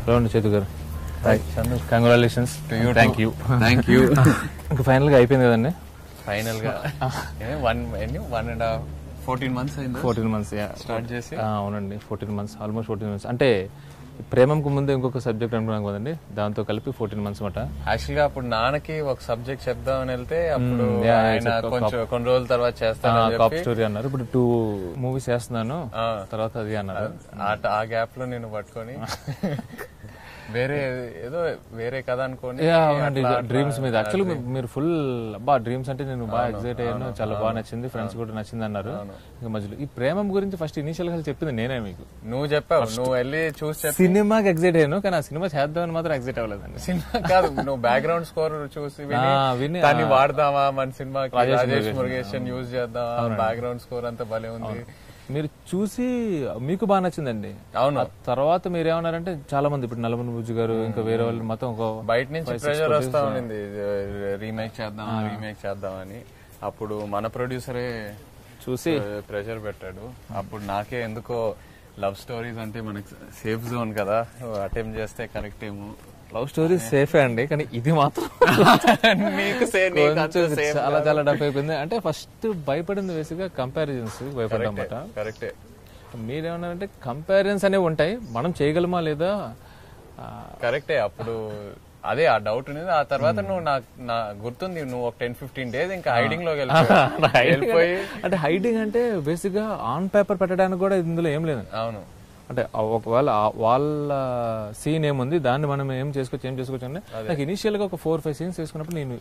Round చేతు గారు congratulations thank you thank you ఇంకా ఫైనల్ గా అయిపోయింది కదండి ఫైనల్ గా one one and half fourteen months అయింది ఫోర్టీన్ మంత్స్ స్టార్ట్ చేసి అవునండి fourteen months almost fourteen months అంటే ప్రేమంకు ముందు ఇంకొక సబ్జెక్ట్ అనుకున్నాం కదండి దాంతో కలిపి ఫోర్టీన్ మంత్స్ మాట యాక్చువల్ గా అప్పుడు నాన్నకి ఒక సబ్జెక్ట్ చెప్దామని వెళ్తే అప్పుడు Mm, yeah, ఆయన it's a కొంచెం కొన్ని రోజుల తర్వాత చేస్తానని కాప్ చెప్పి స్టోరీ అన్నారు ఇప్పుడు టూ మూవీస్ చేస్తున్నాను ఆ, తర్వాత అది అన్నారు ఆ- ఆ గ్యాప్ లో నేను పట్టుకొని వేరే ఏదో వేరే కథ అనుకోని Yeah, అవునండి అట్లా- అట్లా- డ్రీమ్స్ మీద యాక్చువల్లీ మీరు ఫుల్ బా డ్రీమ్స్ అంటే నేను బాగా ఎగ్జైట్ అయ్యాను చాలా బాగా నచ్చింది ఫ్రెండ్స్ కూడా నచ్చింది అన్నారు ఇంకా మధ్యలో ఈ ప్రేమం గురించి ఫస్ట్ ఇనిషియల్ గా చెప్పింది నేనే మీకు నువ్వు చెప్పావు నువ్వు వెళ్ళి చూసి చెప్పి సినిమాకి ఎగ్జైట్ అయ్యాను కానీ ఆ సినిమా చేద్దామని మాత్రం ఎగ్జైట్ అవ్వలేదండి సినిమా కాదు నువ్వు బ్యాక్గ్రౌండ్ స్కోర్ చూసి విని ఆ, విని, దాన్ని ఆ. వాడదామా మన సినిమాకి రాజేష్ రాజేష్ మురుగేషన్. మురుగేషన్ యూజ్ చేద్దామా బ్యాక్గ్రౌండ్ స్కోర్ అంతా భలే ఉంది మీరు చూసి మీకు బాగా నచ్చిందండి అవును ఆ తర్వాత మీరు ఏమన్నారంటే చాలా మంది ఇప్పుడు నల్లమని బుజ్జు గారు ఇంకా వేరే వాళ్ళు మొత్తం ఒక బయట నుంచి ప్రెషర్ వస్తా ఉండింది రీమేక్ చేద్దాం రీమేక్ చేద్దామని అప్పుడు మన ప్రొడ్యూసరే చూసి ప్రెషర్ పెట్టాడు అప్పుడు నాకే ఎందుకో లవ్ స్టోరీస్ అంటే మనకి సేఫ్ జోన్ కదా అటెంప్ట్ చేస్తే కరెక్ట్ ఏమో లవ్ స్టోరీ సేఫే అండి కానీ ఇది మాత్రం నీకు సే- నీకు అంత కొంచెం same చాలా చాలా డఫ్ అయిపోయింది అంటే ఫస్ట్ భయపడింది బేసిక్గా కంపారిజన్స్ భయపడ్డమాట కరెక్టే మీరేమన్నారంటే కంపారిజన్స్ అనేవి ఉంటాయి మనం చేయగలమా లేదా ఆ, కరెక్టే అప్పుడు అదే ఆ డౌట్ ఉంది ఆ తర్వాత నువ్వు నాకు నా గుర్తుంది నువ్వు ఒక టెన్ ఫిఫ్టీన్ డేస్ ఇంకా హైడింగ్ లోకి వెళ్ళిపోయావు. వెళ్ళిపోయి అంటే హైడింగ్ అంటే బేసిక్ గా ఆన్ పేపర్ పెట్టడానికి కూడా ఇందులో ఏం లేదు అవును అంటే ఆ ఒకవేళ ఆ- వాళ్ళ సీన్ ఏముంది దాన్ని మనం ఏం చేసుకోవచ్చు ఏం చేసుకోవచ్చు అంటే నాకు ఇనిషియల్ గా ఒక ఫోర్ ఫైవ్ సీన్స్ వేసుకున్నప్పుడు నేను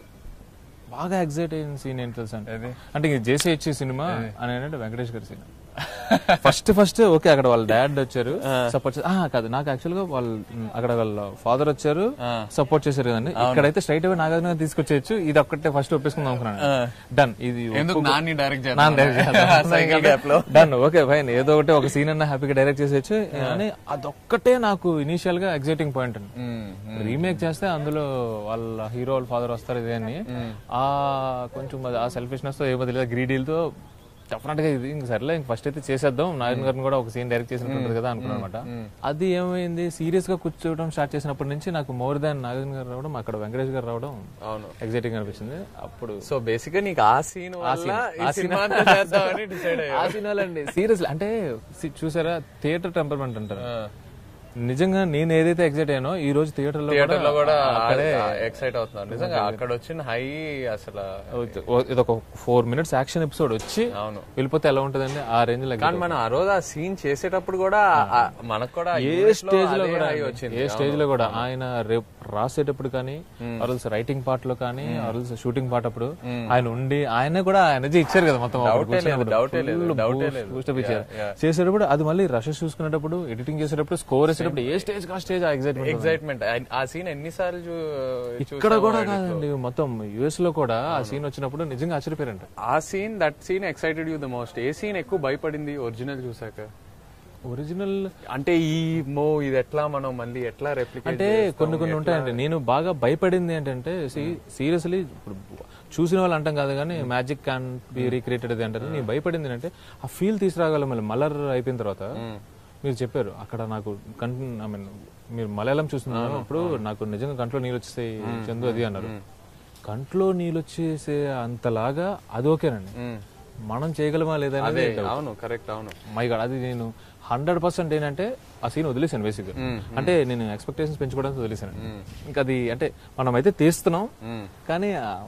బాగా ఎగ్జైట్ అయిన సీన్ ఏంటి తెలుసా అంటే ఏది? అంటే ఇది చేసేయచ్చు సినిమా అని అంటే వెంకటేష్ గారి సీన్ ఫస్ట్ ఫస్ట్ ఓకే అక్కడ వాళ్ళ డాడ్ వచ్చారు సపోర్ట్ కాదు నాకు యాక్చువల్ గా వాళ్ళు అక్కడ వాళ్ళ ఫాదర్ వచ్చారు సపోర్ట్ చేశారు కదండి ఇక్కడైతే స్ట్రైట్ అవే నాగార్జున తీసుకొచ్చేయచ్చు ఇది ఒక్కటే ఫస్ట్ ఒప్పేసుకుందాం అనుకున్నాను డన్ ఇది ఎందుకు నాన్ని డైరెక్ట్ నాన్న direct చేద్దాం. సైకిల్ గ్యాప్ లో డన్ ఓకే ఫైన్ ఏదో ఒకటి ఒక సీన్ అన్న హ్యాపీగా డైరెక్ట్ చేసేయచ్చు అని అదొక్కటే నాకు ఇనీషియల్ గా ఎగ్జైటింగ్ పాయింట్ అండి రీమేక్ చేస్తే అందులో వాళ్ళ హీరో వాళ్ళ ఫాదర్ వస్తారు ఇదే అని ఆ కొంచెం అది ఆ సెల్ఫిష్నెస్ తో ఏమో తెలియదు గ్రీడీలతో డెఫినెట్ గా ఇది ఇంక సర్లే ఇంక ఫస్ట్ అయితే చేసేద్దాం నారాయణ గారిని కూడా ఒక సీన్ డైరెక్ట్ చేసినట్టు కదా అనుకున్నాను అనమాట అది ఏమైంది సీరియస్ గా కూర్చోవడం స్టార్ట్ చేసినప్పటి నుంచి నాకు మోర్ దాన్ నాగార్జున గారు రావడం అక్కడ వెంకటేష్ గారు రావడం అవును ఎగ్జైటింగ్ అనిపించింది అప్పుడు సో బేసిక్ గా నీకు ఆ సీన్ వల్ల ఈ సినిమా అంతా చేద్దామని డిసైడ్ ఆ సినిమాలండి సీరియస్లీ అంటే సి- చూసారా థియేటర్ టెంపర్మెంట్ అంటారు నిజంగా నేను ఏదైతే ఎగ్జైట్ అయ్యానో ఈ రోజు థియేటర్ లో థియేటర్ లో కూడా అక్కడే ఎక్సైట్ అవుతున్నాను నిజంగా అక్కడ వచ్చిన హై అసలు ఇది ఒక ఫోర్ మినిట్స్ యాక్షన్ ఎపిసోడ్ వచ్చి అవును వెళ్ళిపోతే ఎలా ఉంటుందండి ఆ రేంజ్ లో కానీ మనం ఆ రోజు ఆ సీన్ చేసేటప్పుడు కూడా ఆ- మనకు కూడా ఏ unit లో స్టేజ్ లో అదే కూడా high వచ్చింది ఏ స్టేజ్ లో కూడా ఆయన రేపు రాసేటప్పుడు కానీ అరుల్స్ రైటింగ్ పార్ట్ లో కానీ అరుల్స్ షూటింగ్ పార్ట్ అప్పుడు ఆయన ఉండి ఆయన కూడా ఎనర్జీ ఇచ్చారు కదా మొత్తం అప్పుడు Doubt ఏ లేదు, కూర్చున్నప్పుడు. doubt ఏ లేదు, Full doubt ఏ boost- లేదు. boost up ఇచ్చారు Yeah, yeah. చేసేటప్పుడు అది మళ్ళీ రషెస్ చూసుకునేటప్పుడు ఎడిటింగ్ చేసేటప్పుడు స్కోర్ వేసేటప్పుడు ఏ స్టేజ్ కా స్టేజ్ ఆ ఎగ్జైట్మెంట్ ఎక్సైట్మెంట్ ఆ సీన్ ఎన్నిసార్లు చూ- ఇక్కడ చూసామో కూడా edit లో. కాదండి మొత్తం యుఎస్ లో కూడా ఆ సీన్ వచ్చినప్పుడు నిజంగా ఆశ్చర్యపోయారంట ఆ scene that scene excited you the most ఏ సీన్ ఎక్కువ భయపడింది ఒరిజినల్ చూసాక ఒరిజినల్ అంటే ఈ మో ఇది ఎట్లా మనం మళ్ళీ ఎట్లా రెప్లికేట్ అంటే కొన్ని కొన్ని ఉంటాయండి నేను బాగా భయపడింది ఏంటంటే సీరియస్లీ ఇప్పుడు చూసిన వాళ్ళు అంటాం కాదు కానీ మ్యాజిక్ క్యాన్ బి రీక్రియేటెడ్ అది అంటారు నేను భయపడింది ఏంటంటే ఆ ఫీల్ తీసుకురాగలం మళ్ళీ మలర్ అయిపోయిన తర్వాత మీరు చెప్పారు అక్కడ నాకు కన్ ఐ మీన్ మీరు మలయాళం చూస్తున్నాను అప్పుడు నాకు నిజంగా కంట్లో నీళ్ళు వచ్చేసాయి చందు అది అన్నారు కంట్లో నీళ్ళు వచ్చేసే అంతలాగా అది ఓకేనండి మనం చేయగలమా లేదా అదే అనేది అవును కరెక్ట్ అవును మై గాడ్ అది నేను హండ్రెడ్ పర్సెంట్ ఏంటంటే ఆ సీన్ వదిలేసాను బేసిక్ అంటే నేను ఎక్స్పెక్టేషన్స్ పెంచుకోవడానికి వదిలేసాను ఇంకా అది అంటే మనం అయితే తీస్తున్నాం కానీ ఆ-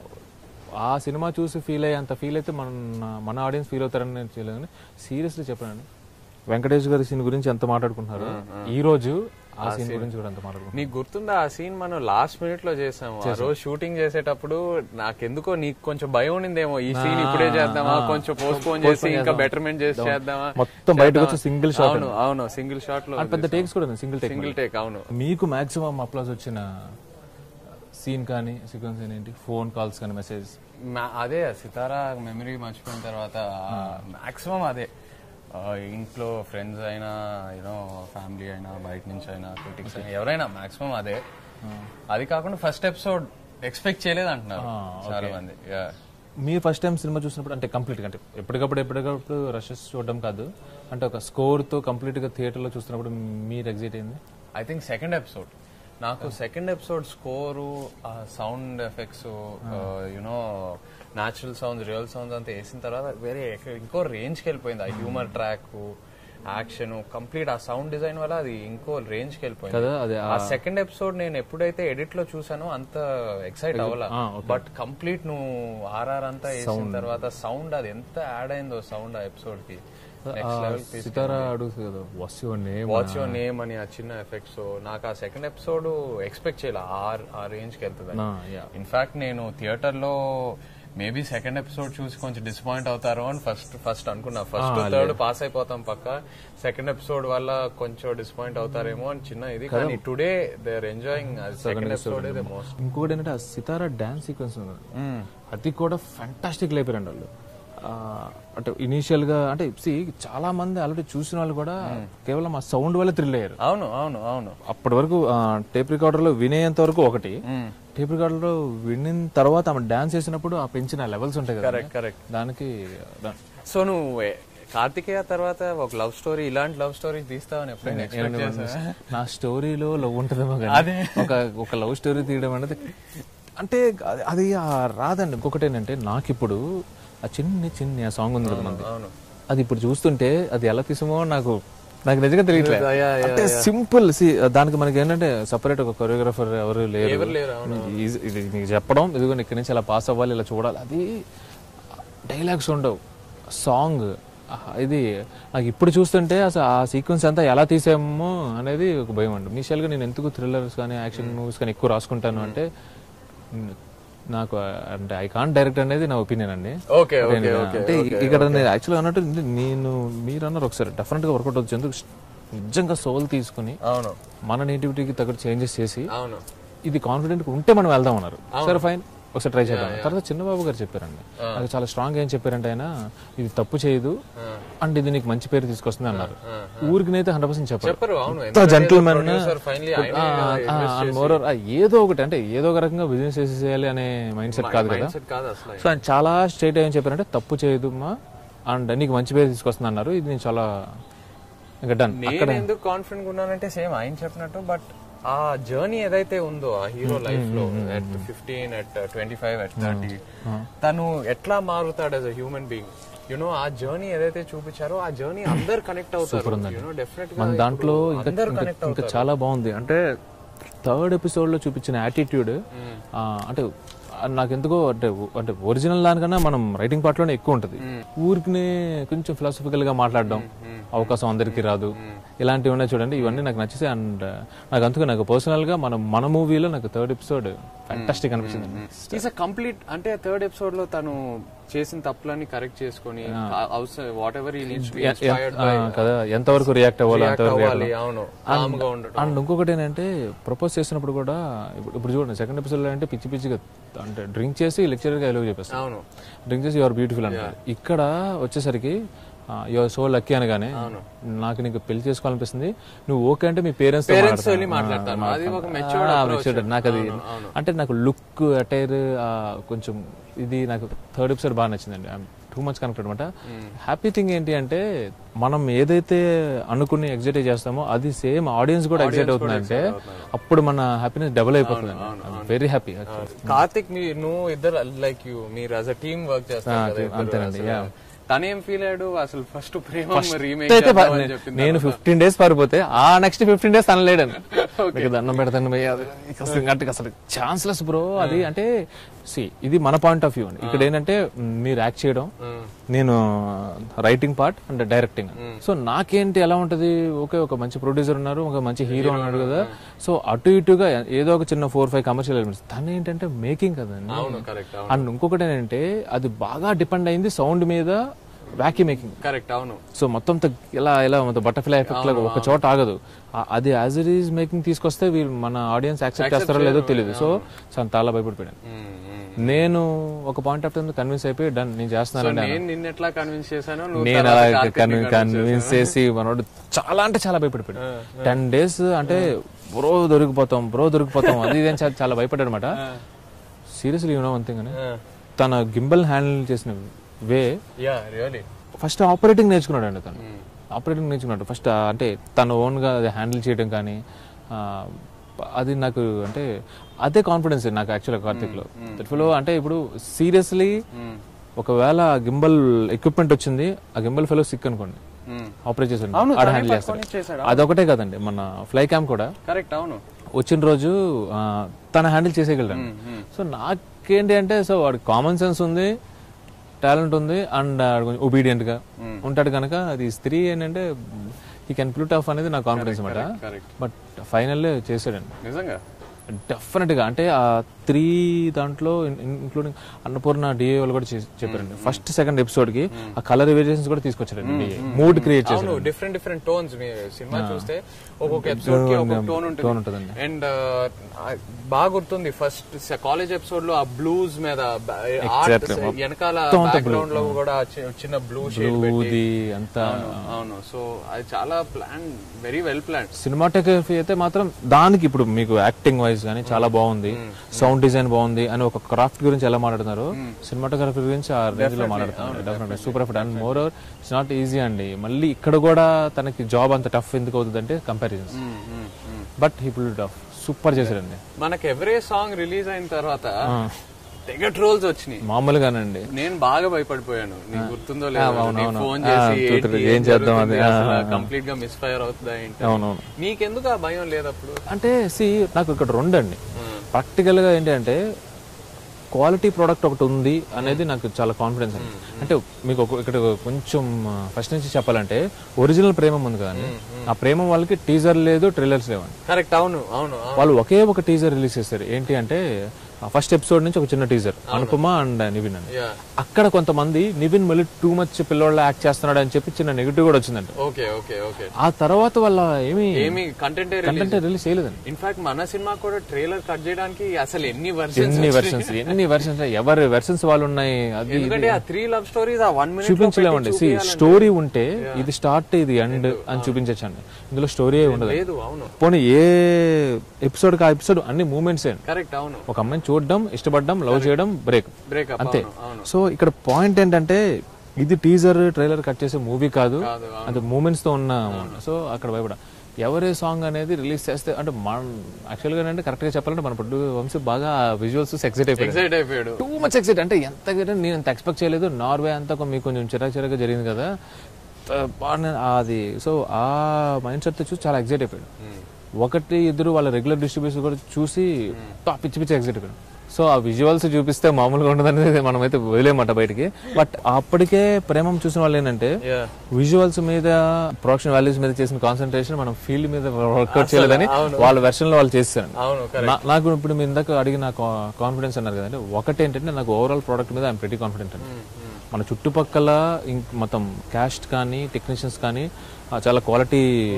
ఆ సినిమా చూసి ఫీల్ అయ్యే అంత ఫీల్ అయితే మన మన ఆడియన్స్ ఫీల్ అవుతారని నేను చేయలేదు కానీ సీరియస్లీ చెప్పాను వెంకటేష్ గారి సీన్ గురించి ఎంత మాట్లాడుకుంటున్నారు ఈ రోజు ఆ సీన్ గురించి కూడా ఎంత మాట్లాడుకుంటున్నారు నీకు గుర్తుందా ఆ సీన్ మనం లాస్ట్ మినిట్ లో చేసాము ఆ రోజు షూటింగ్ చేసేటప్పుడు నాకెందుకో నీకు కొంచెం భయం ఉండిందేమో ఈ సీన్ ఇప్పుడే చేద్దామా కొంచెం పోస్ట్ పోన్ చేసి ఇంకా బెటర్మెంట్ చేసి చేద్దామా మొత్తం బయటకు వచ్చి సింగిల్ షాట్ అవును అవును సింగిల్ షాట్ లో పెద్ద టేక్స్ కూడా సింగిల్ టేక్ సింగిల్ టేక్ అవును మీకు మాక్సిమం అప్లాస్ వచ్చిన సీన్ కానీ సీక్వెన్స్ ఏంటి ఫోన్ కాల్స్ కానీ మెసేజ్ మా- అదే సితారా మెమరీ మర్చిపోయిన తర్వాత మాక్సిమం అదే ఆ, ఇంట్లో ఫ్రెండ్స్ అయినా యూనో ఫ్యామిలీ అయినా బయట నుంచి అయినా క్రిటిక్స్ అయినా ఎవరైనా మాక్సిమం అదే అది కాకుండా ఫస్ట్ ఎపిసోడ్ ఎక్స్పెక్ట్ చేయలేదు అంటున్నారు చాలా మంది Yeah. మీరు ఫస్ట్ టైం సినిమా చూసినప్పుడు అంటే కంప్లీట్ గా అంటే ఎప్పటికప్పుడు ఎప్పటికప్పుడు రషెస్ చూడడం కాదు అంటే ఒక స్కోర్ తో కంప్లీట్ గా థియేటర్ లో చూస్తున్నప్పుడు మీరు ఎగ్జైట్ అయింది ఐ థింక్ సెకండ్ ఎపిసోడ్ నాకు సెకండ్ ఎపిసోడ్ స్కోరు ఆ sound effects you know natural sounds real sounds అంతా వేసిన తర్వాత వేరే ఎక్క- ఇంకో రేంజ్కి వెళ్ళిపోయింది ఆ హ్యూమర్ ట్రాక్ యాక్షన్ కంప్లీట్ ఆ సౌండ్ డిజైన్ వల్ల అది ఇంకో రేంజ్కి వెళ్ళిపోయింది కదా అది ఆ సెకండ్ ఎపిసోడ్ నేను ఎప్పుడైతే ఎడిట్ లో చూసానో అంత ఎక్సైట్ అవ్వాల ఆ, బట్ కంప్లీట్ నువ్వు ఆర్ఆర్ అంతా వేసిన తర్వాత సౌండ్ అది ఎంత యాడ్ అయిందో సౌండ్ ఆ ఎపిసోడ్ కి నెక్స్ట్ లెవెల్ సితారా అడుగుతుంది కదా what's your name what's your name అని ఆ చిన్న ఎఫెక్ట్స్ నాకు ఆ సెకండ్ ఎపిసోడ్ ఎక్స్పెక్ట్ చేయాలి ఆ ఆ రేంజ్ కి వెళ్తుంది ఇన్ఫాక్ట్ నేను థియేటర్ లో మేబీ సెకండ్ ఎపిసోడ్ చూసి కొంచెం డిసప్పాయింట్ అవుతారో అని ఫస్ట్ ఫస్ట్ అనుకున్నా ఫస్ట్ థర్డ్ పాస్ అయిపోతాం పక్క సెకండ్ ఎపిసోడ్ వల్ల కొంచెం డిసప్పాయింట్ అవుతారేమో అని చిన్న ఇది కానీ today they are enjoying second episode the most ఇంకొకటి ఏంటంటే ఆ సితారా డాన్స్ సీక్వెన్స్ ఉంది అది కూడా ఫ్యాంటాస్టిక్ లేపారండి వాళ్ళు ఆ, అంటే ఇనీషియల్ గా అంటే see, చాలా మంది ఆల్రెడీ చూసిన వాళ్ళు కూడా కేవలం ఆ సౌండ్ వల్ల థ్రిల్ అయ్యారు అవును అవును అవును అప్పటి వరకు టేప్ రికార్డర్ లో వినేంత వరకు ఒకటి టేప్ రికార్డర్ లో వినిన తర్వాత ఆమె డాన్స్ చేసినప్పుడు ఆ పెంచిన లెవెల్స్ ఉంటాయి కదా కరెక్ట్ కరెక్ట్ దానికి దా- సో నువ్వు ఏ- కార్తికేయ తర్వాత ఒక లవ్ స్టోరీ ఇలాంటి లవ్ స్టోరీ తీస్తావని ఎప్పుడైనా ఎక్స్పెక్ట్ చేసా నా స్టోరీలో లవ్ ఉంటుందేమో కానీ ఒక ఒక లవ్ స్టోరీ తీయడం అనేది అంటే అది- అది ఆ రాదండి ఇంకొకటి ఏంటంటే నాకు ఇప్పుడు ఆ చిన్ని చిన్ని ఆ సాంగ్ ఉంది కదా మనది అవును అది ఇప్పుడు చూస్తుంటే అది ఎలా తీసామో నాకు నాకు నిజంగా తెలియట్లేదు యా, యా, అంటే సింపుల్ దానికి మనకి ఏంటంటే సపరేట్ ఒక కొరియోగ్రాఫర్ ఎవరు లేరు లేరు, ఇది ఇది నీకు చెప్పడం ఇదిగో ఇక్కడి నుంచి అలా పాస్ అవ్వాలి ఇలా చూడాలి అది డైలాగ్స్ ఉండవు సాంగ్ ఇది నాకు ఇప్పుడు చూస్తుంటే అసలు ఆ సీక్వెన్స్ అంతా ఎలా తీసామో అనేది ఒక భయం అండి ఇనిషియల్గా నేను ఎందుకు థ్రిల్లర్స్ కానీ యాక్షన్ మూవీస్ కానీ ఎక్కువ రాసుకుంటాను అంటే న- నాకు అంటే ఐ కాంట్ డైరెక్ట్ అనేది నా ఒపీనియన్ అండి ఓకే ఓకే ఓకే అంటే ఇక్కడ నేను యాక్చువల్గా అన్నట్టు నేను మీరు అన్నారు ఒకసారి డెఫినెట్ గా వర్కౌట్ అవుతుంది ఎందుకు నిజంగా సోల్ తీసుకుని అవును మన నేటివిటీకి తగ్గట్టు చేంజెస్ చేసి అవును ఇది కాన్ఫిడెంట్ ఉంటే మనం వెళ్దాం అన్నారు సరే ఫైన్ ఒకసారి ట్రై చేద్దాం తర్వాత చిన్నబాబు గారు చెప్పారండి నాకు చాలా స్ట్రాంగ్ ఏం చెప్పారంటే ఆయన ఇది తప్పు చేయదు అండ్ ఇది నీకు మంచి పేరు తీసుకొస్తుంది అన్నారు ఊరికినైతే హండ్రెడ్ పర్సెంట్ చెప్పారు చెప్పరు అవును జెంటల్మెన్ ఫైనలీ మోరర్ ఏదో ఒకటి అంటే ఏదో ఒక రకంగా బిజినెస్ చేసేయాలి అనే మైండ్ సెట్ కాదు కదా కాదు అసలు సో ఆయన చాలా స్ట్రైట్ ఏం చెప్పారంటే తప్పు చేయదు మా అండ్ నీకు మంచి పేరు తీసుకొస్తుంది అన్నారు ఇది నేను చాలా ఇంకా డన్ నేను ఎందుకు కాన్ఫిడెంట్ ఉన్నానంటే సేమ్ ఆయన చెప్పినట్టు బట్ ఆ జర్నీ ఏదైతే ఉందో ఆ హీరో లైఫ్ లో at fifteen at twenty five at thirty తను ఎట్లా మారుతాడు as a human being you know ఆ జర్నీ ఏదైతే చూపించారో ఆ జర్నీ అందరు కనెక్ట్ అవుతారు యునో డెఫినెట్ గా మన దాంట్లో ఇంకా అందరు ఇంకా- కనెక్ట్ ఇంకా చాలా బాగుంది అంటే థర్డ్ ఎపిసోడ్ లో చూపించిన యాటిట్యూడ్ అంటే నాకు ఎందుకో అంటే అంటే ఒరిజినల్ దానికన్నా మనం రైటింగ్ పార్ట్ లోనే ఎక్కువ ఉంటది ఊరికి కొంచెం ఫిలాసఫికల్ గా మాట్లాడడం అవకాశం అందరికీ రాదు ఇలాంటివి ఉన్నాయి చూడండి ఇవన్నీ నాకు నచ్చేసాయి అండ్ నాకు అందుకు నాకు పర్సనల్ గా మన మన మూవీలో నాకు థర్డ్ ఎపిసోడ్ ఫ్యాంటాస్టిక్ అనిపించింది ఈస్ కంప్లీట్ అంటే థర్డ్ ఎపిసోడ్ లో తను చేసిన తప్పులన్నీ కరెక్ట్ చేసుకొని వాట్ ఎవర్ ఈ నీడ్స్ ఆ, కదా ఎంతవరకు రియాక్ట్ అవ్వాలి అంతవరకు react అవ్వాలి అవును calm గా ఉండడం అండ్ ఇంకొకటి ఏంటంటే ప్రపోజ్ చేసినప్పుడు కూడా ఇప్పుడు ఇప్పుడు చూడండి సెకండ్ ఎపిసోడ్ లో అంటే పిచ్చి పిచ్చిగా అంటే డ్రింక్ చేసి లెక్చరర్ గా ఎలుగు చెప్పేస్తాను అవును డ్రింక్ చేసి యువర్ బ్యూటిఫుల్ అంటారు ఇక్కడ వచ్చేసరికి యువర్ సో లక్కీ అనగానే నాకు నీకు పెళ్లి చేసుకోవాలనిపిస్తుంది నువ్వు ఓకే అంటే మీ పేరెంట్స్ పేరెంట్స్ వెళ్ళి మాట్లాడతాను అది ఒక మెచ్యూర్డ్ నాకు అది అంటే నాకు లుక్ అటైర్ కొంచెం ఇది నాకు థర్డ్ ఎపిసోడ్ బాగా నచ్చిందండి టూ మచ్ కనెక్ట్ అనమాట హ్యాపీ థింగ్ ఏంటి అంటే మనం ఏదైతే అనుకుని ఎగ్జైట్ చేస్తామో అది సేమ్ ఆడియన్స్ కూడా ఎగ్జైట్ అవుతుందంటే అప్పుడు మన హ్యాపీనెస్ డబుల్ అయిపోతుంది వెరీ హ్యాపీ కార్తిక్ మీ నువ్వు ఇద్దరు లైక్ యూ మీరు యాజ్ అ టీమ్ వర్క్ చేస్తారు కదా ఇద్దరు అంతేనండి, అసలు. yeah. తనేం ఫీల్ అయ్యాడు అసలు ఫస్ట్ ప్రేమ రీమేక్ అయితే ప- నేను ఫిఫ్టీన్ డేస్ పారిపోతే ఆ నెక్స్ట్ ఫిఫ్టీన్ డేస్ తన లేడని మీకు దండం పెడతాను భయ్యా. ఇక అసలు అంటే అసలు ఛాన్స్లెస్ బ్రో అది అంటే సి ఇది మన పాయింట్ ఆఫ్ వ్యూ అండి ఇక్కడ ఏంటంటే మ్, మీరు యాక్ట్ చేయడం నేను writing part and directing so నాకేంటి ఎలా ఉంటది ఓకే ఒక మంచి ప్రొడ్యూసర్ ఉన్నారు ఒక మంచి హీరో ఉన్నాడు కదా సో అటు ఇటుగా ఏదో ఒక చిన్న ఫోర్ ఫైవ్ కమర్షియల్ ఎలిమెంట్స్ తను ఏంటంటే మేకింగ్ కదండి అవును కరెక్ట్ అండ్ ఇంకొకటి ఏంటంటే అది బాగా డిపెండ్ అయింది సౌండ్ మీద వ్యాకీ మేకింగ్ కరెక్ట్ అవును సో మొత్తం త- ఇలా ఇలా మొత్తం బటర్ఫ్లై ఎఫెక్ట్ లాగా ఒక చోట ఆగదు ఆ- అది యాజ్ ఇట్ ఈస్ మేకింగ్ తీసుకొస్తే వీళ్ళు మన ఆడియన్స్ యాక్సెప్ట్ చేస్తారో లేదో తెలియదు సో చాలా చాలా భయపడిపోయాను మ్మ్, మ్మ్. నేను ఒక పాయింట్ ఆఫ్ టైం కన్విన్స్ అయిపోయి డన్ నేను సో చేస్తున్నానండి నేను నిన్న ఎట్లా కన్విన్స్ చేశాను నువ్వు నేను తర్వాత అలా కార్తిక్ని convince కన్విన్స్ చేసి మనోడు చాలా అంటే చాలా భయపడిపోయాడు టెన్ డేస్ అంటే బ్రో దొరికిపోతాం బ్రో దొరికిపోతాం అది ఇది అని చాలా- చాలా భయపడ్డాడు అనమాట సీరియస్లీ యూనో వన్ థింగ్ అని తన గింబల్ హ్యాండిల్ చేసిన way ya really first operating నేర్చుకున్నాడు అండి తను ఆపరేటింగ్ నేర్చుకున్నాడు ఫస్ట్ అంటే తన ఓన్ గా అది హ్యాండిల్ చేయడం కానీ ఆ, ప- అది నాకు అంటే అదే కాన్ఫిడెన్స్ నాకు యాక్చువల్గా కార్తిక్లో దట్ఫుల్లో అంటే ఇప్పుడు సీరియస్లీ ఒకవేళ గింబల్ ఎక్విప్మెంట్ వచ్చింది ఆ గింబల్ ఫెలో సిక్ అనుకోండి ఆపరేట్ చేసాడు అవును, ఆడ తనే హ్యాండిల్ పట్టుకొని చేస్తాడు చేశాడు. అదొకటే కదండి మన ఫ్లై క్యామ్ కూడా కరెక్ట్ అవును వచ్చిన రోజు ఆ, తన హ్యాండిల్ చేసేయగలడు సో నాకేంటి అంటే సో వాడి కామన్ సెన్స్ ఉంది టాలెంట్ ఉంది అండ్ కొంచెం ఒబీడియంట్ గా ఉంటాడు కనుక అది స్త్రీ ఏంటంటే ఈ కెన్ ప్లూట్ ఆఫ్ అనేది నా కాన్ఫిడెన్స్ అనమాట కరెక్ట్ బట్ ఫైనల్ చేసాడండి నిజంగా డెఫినెట్ గా అంటే ఆ త్రీ దాంట్లో ఇంక్లూడింగ్ అన్నపూర్ణ డిఏ వాళ్ళు కూడా చేసి- చెప్పారండి ఫస్ట్ సెకండ్ ఎపిసోడ్ కి ఆ కలర్ వేరియేషన్స్ కూడా తీసుకొచ్చారండి మూడ్ క్రియేట్ చేశారు అవును డిఫరెంట్ డిఫరెంట్ టోన్స్ మీ సినిమా చూస్తే ఒక్కొక్క ఎపిసోడ్ కి ఒక్కొక్క టోన్ టోన్ ఉంటుంది ఉంటుందండి అండ్ బాగా గుర్తుంది ఫస్ట్ కాలేజ్ ఎపిసోడ్ లో ఆ బ్లూస్ మీద ఆర్ట్ Exactly. వెనకాల మొత్తం అంతా బ్యాక్గ్రౌండ్ లో కూడా చి- చిన్న బ్లూ షేడ్ పెట్టి ఊది అంతా అవును సో అది చాలా plan very well plan cinematography అయితే మాత్రం దానికి ఇప్పుడు మీకు యాక్టింగ్ వైజ్ కానీ చాలా బాగుంది సౌండ్ డిజైన్ బాగుంది అని ఒక క్రాఫ్ట్ గురించి ఎలా మాట్లాడుతున్నారు సినిమాటోగ్రఫీ గురించి ఆ రేంజ్ లో మాట్లాడుతున్నారు definite super effect and more over it's not easy అండి మళ్ళీ ఇక్కడ కూడా తనకి జాబ్ అంత టఫ్ ఎందుకు అవుతుంది అంటే comparisons but he pull tough super చేశాడండి మనకి ఎవరే సాంగ్ రిలీజ్ అయిన తర్వాత తెగ ట్రోల్స్ వచ్చినాయి మామూలుగానండి నేను బాగా భయపడిపోయాను నీకు గుర్తుందో లేదో అవును, నీకు అవును. ఫోన్ ఆ, చేసి చూతురు, ఏంటి, ఏం ఏం చేద్దాం జరుగుతుంది అది, ఆ, అసలు ఆ. కంప్లీట్ గా మిస్ ఫైర్ అవుతుందా ఏంటి అవునవును నీకెందుకు ఆ భయం లేదు అప్పుడు అంటే సి నాకు ఇక్కడ రెండు అండి ప్రాక్టికల్ గా ఏంటి అంటే క్వాలిటీ ప్రోడక్ట్ ఒకటి ఉంది అనేది నాకు చాలా కాన్ఫిడెన్స్ అండి అంటే మీకు ఒక- ఇక్కడ కొంచెం ఫస్ట్ నుంచి చెప్పాలంటే ఒరిజినల్ ప్రేమం ఉంది కదండి ఆ ప్రేమం వాళ్ళకి టీజర్ లేదు ట్రైలర్స్ లేవండి కరెక్ట్ అవును అవును అవును. వాళ్ళు ఒకే ఒక టీజర్ రిలీజ్ చేస్తారు ఏంటి అంటే ఫస్ట్ ఎపిసోడ్ నుంచి ఒక చిన్న టీజర్ అనుపమ అండ్ నివిన్ అని యా అక్కడ కొంతమంది నివిన్ మళ్ళీ టూ మచ్ పిల్లోళ్ళ యాక్ట్ చేస్తున్నాడు అని చెప్పి చిన్న నెగిటివ్ కూడా వచ్చిందంట ఓకే ఓకే ఓకే ఆ తర్వాత వాళ్ళ ఏమి ఏమి కంటెంట్ కంటెంట్ రిలీజ్ చేయలేదండి ఇన్ఫాక్ట్ మన సినిమా కూడా ట్రైలర్ కట్ చేయడానికి అసలు ఎన్ని వర్షన్స్ ఎన్ని వెర్షన్స్ ఎన్ని వెర్షన్స్ ఎవరి వెర్షన్స్ వాళ్ళు ఉన్నాయి అది ఎందుకంటే ఆ త్రీ లవ్ స్టోరీస్ ఆ వన్ మినిట్ చూపించలేమండి సి స్టోరీ ఉంటే ఇది స్టార్ట్ ఇది ఎండ్ అని చూపించచ్చండి ఇందులో స్టోరీ ఉండదు లేదు అవును పోనీ ఏ ఎపిసోడ్ ఆ ఎపిసోడ్ అన్ని మూమెంట్స్ కరెక్ట్ అవును ఒక అమ్మాయిని చూడడం ఇష్టపడడం లవ్ చేయడం బ్రేక్ బ్రేకప్ అంతే అవును అవును సో ఇక్కడ పాయింట్ ఏంటంటే ఇది టీజర్ ట్రైలర్ కట్ చేసే మూవీ కాదు కాదు, అది మూమెంట్స్ తో ఉన్న సో అక్కడ భయపడ ఎవరే సాంగ్ అనేది రిలీజ్ చేస్తే అంటే మన యాక్చువల్ గా అంటే కరెక్ట్ గా చెప్పాలంటే మన ప్రొడ్యూ వంశీ బాగా విజువల్స్ ఎక్సైట్ అయిపోయాడు ఎక్సైట్ అయిపోయాడు టూ మచ్ ఎక్సైట్ అంటే ఎంత excited అంటే నేను అంత ఎక్స్పెక్ట్ చేయలేదు నార్వే అంతా కొ- మీకు కొంచెం చిరాకు చిరాకు జరిగింది కదా త- బా- నేను అది సో ఆ మైండ్ సెట్ చూసి చాలా ఎక్సైట్ అయిపోయాడు ఒకటి ఇద్దరు వాళ్ళ రెగ్యులర్ డిస్ట్రిబ్యూషన్ కూడా చూసి "పా, పిచ్చి పిచ్చి ఎక్సైట్ అయిపోయాడు సో ఆ విజువల్స్ చూపిస్తే మామూలుగా ఉండదనేది మనమైతే వదిలేమాట బయటికి బట్ అప్పటికే ప్రేమం చూసిన వాళ్ళు ఏంటంటే యా విజువల్స్ మీద ప్రొడక్షన్ వాల్యూస్ మీద చేసిన కాన్సన్ట్రేషన్ మనం ఫీల్డ్ మీద వర్కౌట్ చేయలేదని వాళ్ళ వెర్షన్ లో వాళ్ళు చేశారు అవును నా- నాకు ఇప్పుడు మీరు ఇందాక అడిగిన కాన్ఫిడెన్స్ అన్నారు కదండి ఒకటి ఏంటంటే నాకు ఓవరాల్ ప్రోడక్ట్ మీద ఐఎమ్ ప్రెటీ కాన్ఫిడెంట్ అండి మన చుట్టుపక్కల ఇంక్ మొత్తం క్యాస్ట్ కానీ టెక్నీషియన్స్ కానీ ఆ, చాలా క్వాలిటీ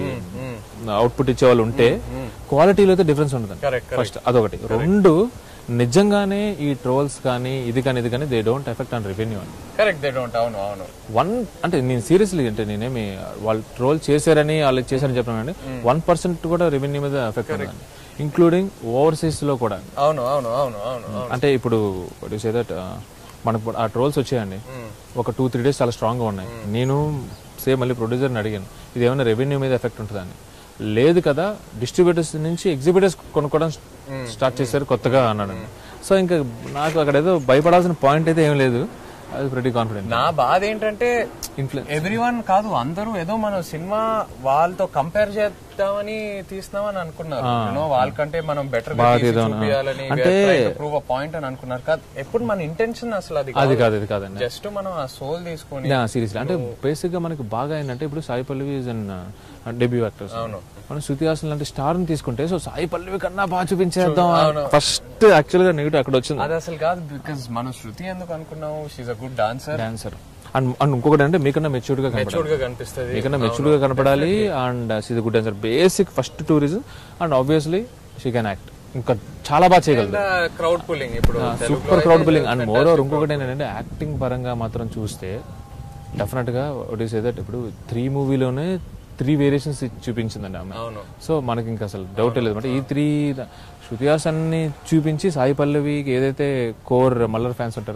అవుట్పుట్ ఇచ్చే వాళ్ళు ఉంటే క్వాలిటీలో అయితే డిఫరెన్స్ ఉండదండి కరెక్ట్ ఫస్ట్ అదొకటి రెండు నిజంగానే ఈ ట్రోల్స్ కానీ ఇది కానీ ఇది కానీ they don't effect on revenue అండి కరెక్ట్ దే డోంట్ అవును అవును వన్ అంటే నేను సీరియస్లీ అంటే నేనేమి వాళ్ళు ట్రోల్ చేశారని వాళ్ళు చేశారని చెప్పినానండి వన్ పర్సెంట్ కూడా రెవెన్యూ మీద ఎఫెక్ట్ ఉందండి ఇంక్లూడింగ్ ఓవర్సీస్ లో కూడా అవును అవును అవును అవును అవును అంటే ఇప్పుడు సే దట్ మనకు ఆ ట్రోల్స్ వచ్చాయండి ఒక టూ త్రీ డేస్ చాలా స్ట్రాంగ్ గా ఉన్నాయి నేను సేమ్ మళ్ళీ ప్రొడ్యూసర్ని అడిగాను ఇది ఏమైనా రెవెన్యూ మీద ఎఫెక్ట్ ఉంటుందని లేదు కదా డిస్ట్రిబ్యూటర్స్ నుంచి ఎగ్జిబిటర్స్ కొనుక్కోవడం స్టార్ట్ చేశారు కొత్తగా అన్నాడు సో ఇంకా నాకు అక్కడ ఏదో భయపడాల్సిన పాయింట్ అయితే ఏం లేదు అది ప్రతి కాన్ఫిడెంట్ నా బాధ ఏంటంటే ఇన్ఫ్లుయెన్స్ ఎవ్రీ వన్ కాదు అందరూ ఏదో మనం సినిమా వాళ్ళతో కంపేర్ చేద్దామని తీస్తున్నామని అనుకున్నారు You know, వాళ్ళకంటే మనం బెటర్ చూపించాలని ప్రూవ్ అ పాయింట్ అని అనుకున్నారు కాదు ఎప్పుడు మన ఇంటెన్షన్ అసలు అది అది కాదు ఇది కాదండి జస్ట్ మనం ఆ సోల్ తీసుకొని సీరియస్లీ అంటే బేసిక్ గా మనకి బాగా ఏంటంటే ఇప్పుడు Sai Pallavi is an debut actors మనం శృతి హాసన్ లాంటి స్టార్ ని తీసుకుంటే సో సాయి పల్లవి కన్నా బాగా చూపించేద్దాం ఫస్ట్ యాక్చువల్ గా నెగిటివ్ అక్కడ వచ్చింది అది అసలు కాదు బికాజ్ మనం శృతి ఎందుకు అనుకున్నాము she's a good dancer dancer and and ఇంకొకటి అంటే మీకన్నా మెచ్యూర్డ్ గా కనపడాలి మెచ్యూర్డ్ గా కనిపిస్తుంది మీకన్నా మెచ్యూర్డ్ గా కనపడాలి and she's good dancer basic first tourism and obviously she can act ఇంకా చాలా బాగా చేయగలదు క్రౌడ్ పుల్లింగ్ ఇప్పుడు super crowd building and more over ఇంకొకటి ఏంటంటే యాక్టింగ్ పరంగా మాత్రం చూస్తే డెఫినెట్ గా ఒకటి దట్ ఇప్పుడు త్రీ మూవీలోనే త్రీ వేరియేషన్స్ చూపించిందండి ఆమె అవును సో మనకి ఇంకా అసలు డౌట్ లేదు అంటే ఈ త్రీ శృతి హాసన్ ని చూపించి సాయి పల్లవికి ఏదైతే కోర్ మల్లర్ ఫ్యాన్స్ ఉంటారో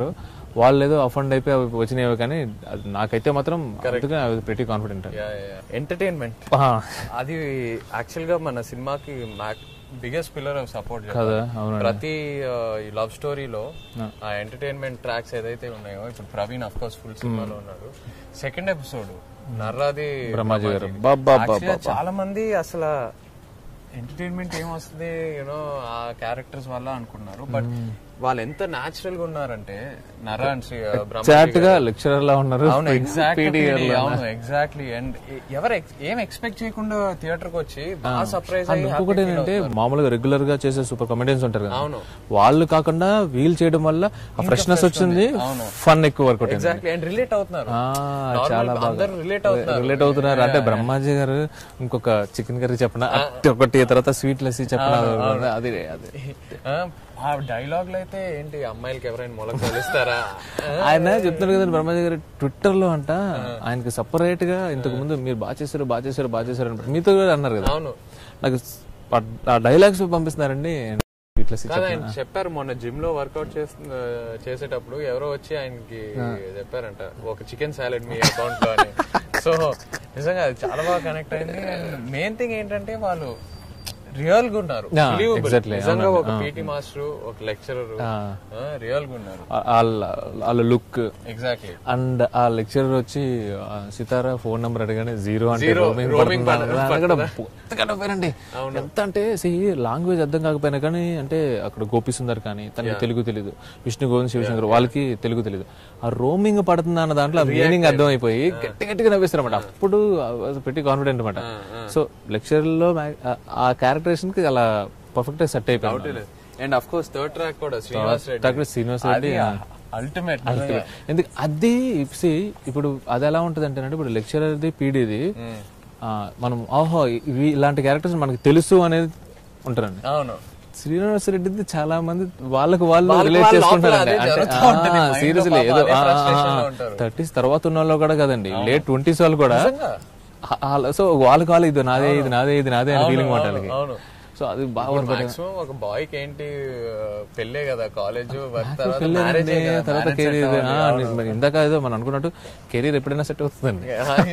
వాళ్ళు ఏదో అఫండ్ అయిపోయి అవి వచ్చినాయి కానీ అది నాకైతే మాత్రం ప్రెటీ కాన్ఫిడెంట్ ఎంటర్టైన్మెంట్ అది యాక్చువల్ గా మన సినిమాకి బిగ్గెస్ట్ పిల్లర్ ఆఫ్ సపోర్ట్ కదా అవునండి ప్రతి లవ్ స్టోరీలో ఆ ఎంటర్టైన్మెంట్ ట్రాక్స్ ఏదైతే ఉన్నాయో ఇప్పుడు ప్రవీణ్ అఫ్ కోర్స్ ఫుల్ సినిమాలో ఉన్నాడు సెకండ్ ఎపిసోడ్ నర్రాది బ్రహ్మాజీ గారు బాబా Actually, చాలా మంది అసలు ఎంటర్టైన్మెంట్ ఏం వస్తుంది యూనో ఆ క్యారెక్టర్స్ వల్ల అనుకున్నారు బట్ వాళ్ళు ఎంత న్యాచురల్ గా ఉన్నారంటే నర అండ్ శ్రీ- బ్రహ్మాజీ చాట్ గా గారు. లెక్చరర్ లా ఉన్నారు అవును ఎగ్జాక్ట్లీ PD గారు లా. అవును ఎగ్జాక్ట్లీ అండ్ ఎవరు ex- ఏం ఎక్స్పెక్ట్ చేయకుండా థియేటర్ కి వచ్చి బాగా సర్ప్రైజ్ అండ్ అయ్యి ఇంకొకటి ఏంటంటే మామూలుగా రెగ్యులర్ గా చేసే సూపర్ కమెడియన్స్ ఉంటారు కదా అవును. వాళ్ళు కాకుండా వీల్ చేయడం వల్ల ఆ ఫ్రెష్నెస్ వచ్చింది అవును. ఫన్ ఎక్కువ వర్క్ అవుతుంది ఎగ్జాక్ట్లీ అండ్ రిలేట్ అవుతున్నారు ఆ, Normal చాలా బాగా అందరూ రిలేట్ అవుతున్నారు రిలేట్ అవుతున్నారు అంటే బ్రహ్మాజీ గారు ఇంకొక చికెన్ కర్రీ చెప్పిన ఒకటి తర్వాత స్వీట్ లస్సీ చెప్పిన అది అది ఆ, ఆ డైలాగ్లు అయితే ఏంటి అమ్మాయిలకి ఎవరైనా మొలక తెలుస్తారా ఆయన చెప్తున్నారు కదా బ్రహ్మాజీ గారు ట్విట్టర్ లో అంట ఆయనకి సపరేట్ గా ఇంతకు ముందు మీరు బాగా చేశారు బాగా చేశారు బాగా చేశారు అని మీతో కూడా అన్నారు కదా అవును నాకు ఆ- ఆ డైలాగ్స్ పంపిస్తున్నారండి స్వీట్ లస్సీ కాదు ఆయన చెప్పారు మొన్న జిమ్ లో వర్కౌట్ చేసేటప్పుడు ఎవరో వచ్చి ఆయనకి చెప్పారంట ఒక చికెన్ సాలెడ్ మీ అకౌంట్ లో అని సో నిజంగా అది చాలా బాగా కనెక్ట్ అయింది అండ్ మెయిన్ థింగ్ ఏంటంటే వాళ్ళు రియల్ గా ఉన్నారు Yeah, Believable. exactly. నిజంగా ఒక పీటీ మాస్టర్ ఒక లెక్చరర్ రియల్ గా ఉన్నారు ఆ- వాళ్ళ వాళ్ళ లుక్ ఎగ్జాక్ట్లీ అండ్ ఆ లెక్చరర్ వచ్చి ఆ, సితారా ఫోన్ నంబర్ అడగానే జీరో అంటే Zero, roaming roaming పడుతుందా? పడ- అది కూడా పూర్తిగా పోయారండి ఎంత అంటే లాంగ్వేజ్ అర్థం కాకపోయినా కానీ అంటే అక్కడ గోపి సుందర్ కానీ తనకి తెలుగు తెలియదు విష్ణు గోవింద్ శివశంకర్ వాళ్ళకి తెలుగు తెలియదు ఆ రోమింగ్ పడుతుందా అన్న దాంట్లో మీనింగ్ అర్థమైపోయి గట్టి గట్టిగా నవ్వేస్తారు అనమాట అప్పుడు పెట్టి కాన్ఫిడెంట్ అనమాట సో లెక్చర్ లో మా- ఆ- ఆ క్యారెక్టరేషన్ కి అలా పర్ఫెక్ట్ సెట్ అయిపోయింది and of course third track కూడా శ్రీనివాస్ రెడ్డి డాక్టర్ శ్రీనివాస్ అది రెడ్డి అల్టిమేట్ ఎందుకు అది see, ఇప్పుడు అది ఎలా ఉంటుంది అంటే ఇప్పుడు లెక్చరర్ది పీడీది మనం ఓహో ఇవి ఇలాంటి క్యారెక్టర్స్ మనకు తెలుసు అనేది ఉంటారండి అవును శ్రీనివాస్ రెడ్డిది చాలా మంది వాళ్ళకు వాళ్ళు వాళ్ళకి రిలేట్ వాళ్ళు చేసుకుంటారండి లోపల అదే జరుగుతూ ఉంటుంది. Mind లో సీరియస్లీ పాపం ఏదో అదే frustration లో ఉంటారు. థర్టీస్ తర్వాత ఉన్న వాళ్ళు కూడా కదండి లేట్ ట్వంటీస్ వాళ్ళు కూడా సో వాళ్ళకి వాళ్ళు ఇది నాదే ఇది నాదే ఇది నాదే అని ఫీలింగ్ మాట వాళ్ళకి అవును సో అది బాగా మాక్సిమం ఒక బాయ్ కి ఏంటి ఆ, పెళ్ళే కదా కాలేజ్ వర్క్ తర్వాత పెళ్ళండి, మ్యారేజ్ తర్వాత కెరీర్ మరి ఇందాక ఏదో మనం అనుకున్నట్టు కెరీర్ ఎప్పుడైనా సెట్ అవుతుందండి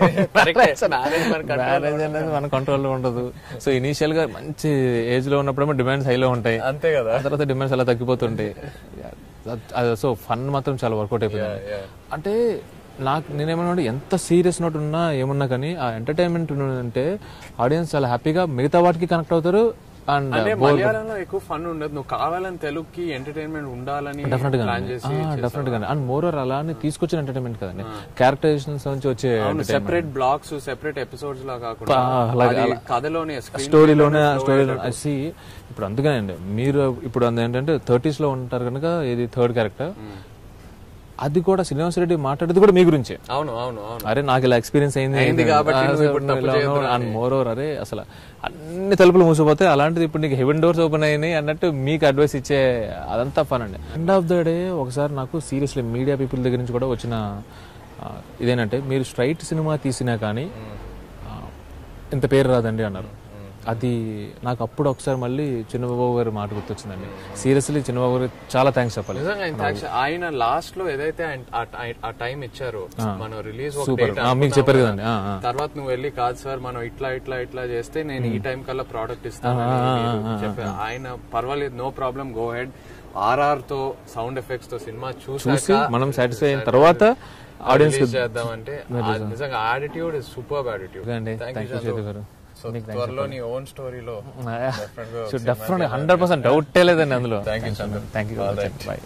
మ్యారేజ్ అనేది మన కంట్రోల్లో ఉండదు సో ఇనీషియల్ గా మంచి ఏజ్ లో ఉన్నప్పుడేమో డిమాండ్స్ హైలో ఉంటాయి అంతే కదా ఆ తర్వాత డిమాండ్స్ అలా తగ్గిపోతుంటాయి సో ఫన్ మాత్రం చాలా వర్కౌట్ అయిపోయింది yeah. అంటే నాకు నేనేమన్నా ఎంత సీరియస్ నోట్ ఉన్నా ఏమున్నా కానీ ఆ ఎంటర్టైన్మెంట్ అంటే ఆడియన్స్ చాలా హ్యాపీగా మిగతా వాటికి కనెక్ట్ అవుతారు అండ్ అంటే మలయాళంలో ఎక్కువ ఫన్ ఉండదు నువ్వు కావాలని తెలుగుకి ఎంటర్టైన్మెంట్ ఉండాలని డెఫినెట్ గా ప్లాన్ చేసి డెఫినెట్ గా అండ్ మోర్ ఆర్ అలానే తీసుకొచ్చిన ఎంటర్టైన్మెంట్ కదండి క్యారెక్టరైజేషన్స్ నుంచి వచ్చే సెపరేట్ బ్లాగ్స్ సెపరేట్ ఎపిసోడ్స్ లా కాకుండా అలాగే అది కథలోనే స్క్రీన్ స్టోరీలోనే స్టోరీలో సి ఇప్పుడు అందుకనే అండి మీరు ఇప్పుడు అంద ఏంటంటే థర్టీస్ లో ఉంటారు కనుక ఇది థర్డ్ క్యారెక్టర్ అది కూడా శ్రీనివాస్ రెడ్డి మాట్లాడేది కూడా మీ గురించే అవును అవును అవును అరే నాకు ఇలా ఎక్స్పీరియన్స్ అయింది అయింది కాబట్టి నువ్వు ఇప్పుడు తప్పు చేయొద్దురా అండ్ మోర్ ఓవర్ అరే అసలు అన్ని తలుపులు మూసిపోతే అలాంటిది ఇప్పుడు నీకు హెవెన్ డోర్స్ ఓపెన్ అయినాయి అన్నట్టు మీకు అడ్వైస్ ఇచ్చే అదంతా ఫన్ అండి ఎండ్ ఆఫ్ ద డే ఒకసారి నాకు సీరియస్లీ మీడియా పీపుల్ దగ్గర నుంచి కూడా వచ్చిన ఆ, ఇదేంటంటే మీరు స్ట్రైట్ సినిమా తీసినా కానీ ఆ, ఇంత పేరు రాదండి అన్నారు అది నాకు అప్పుడు ఒకసారి మళ్ళీ చిన్నబాబు గారి మాట గుర్తొచ్చిందండి సీరియస్లీ చిన్నబాబు గారు చాలా థ్యాంక్స్ చెప్పాలి నిజంగా ఆయన thanks. ఆయన లాస్ట్ లో ఏదైతే ఆయన- ఆ టై- ఆ టైం ఇచ్చారో మనం రిలీజ్ ఒక సూపర్ date మీకు అనుకున్నాం చెప్పారు కదా. కదండి ఆ, ఆ. తర్వాత నువ్వు వెళ్ళి కాదు సార్ మనం ఇట్లా ఇట్లా ఇట్లా చేస్తే నేను ఈ టైం కల్లా ప్రోడక్ట్ ఇస్తాను చెప్పారు ఆయన పర్వాలేదు no problem go ahead RR తో సౌండ్ ఎఫెక్ట్స్ తో సినిమా చూసి చూసి మనం సాటిస్ఫై అయిన తర్వాత ఆడియన్స్ చేద్దామంటే ఆ నిజంగా యాటిట్యూడ్ ఇస్ సూపర్ యాటిట్యూడ్ అండి థ్యాంక్ యూ చేతు గారు సో త్వరలో నీ ఓన్ స్టోరీలో డెఫినెట్ హండ్రెడ్ పర్సెంట్ డౌటే లేదండి అందులో thank you Chandra thank you bye